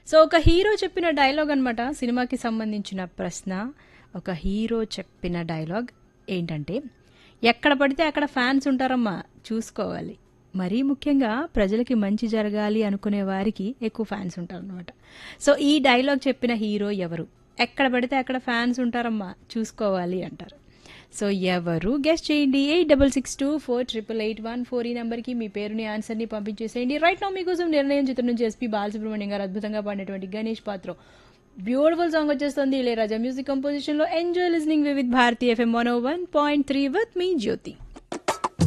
so ఒక hero చెప్పిన dialogue అనమాట సినిమాకి సంబంధించిన ప్రశ్న ఒక హీరో చెప్పిన డైలాగ్ ఏంటంటే ఎక్కడ పడితే అక్కడ ఫ్యాన్స్ ఉంటారమ్మా చూసుకోవాలి మరీ ముఖ్యంగా ప్రజలకి మంచి జరగాలి అనుకునే వారికి ఎక్కువ ఫ్యాన్స్ ఉంటారన్నమాట సో ఈ డైలాగ్ చెప్పిన హీరో ఎవరు ఎక్కడ పడితే అక్కడ ఫ్యాన్స్ ఉంటారమ్మా చూసుకోవాలి అంటారు సో ఎవరు గెస్ట్ చేయండి eight double six two four triple eight one four ఈ నెంబర్కి మీ పేరుని ఆన్సర్ని పంపించేసేయండి రైట్ నో మీకోసం నిర్ణయం చిత్రం నుంచి ఎస్పీ బాలసుబ్రహ్మణ్యం గారు అద్భుతంగా పాడినటువంటి గణేష్ పాత్ర బ్యూటిఫుల్ సాంగ్ వచ్చేస్తుంది ఇళయరాజా మ్యూజిక్ కంపోజిషన్లో enjoy listening with Bharati FM one one point three with me Jyothi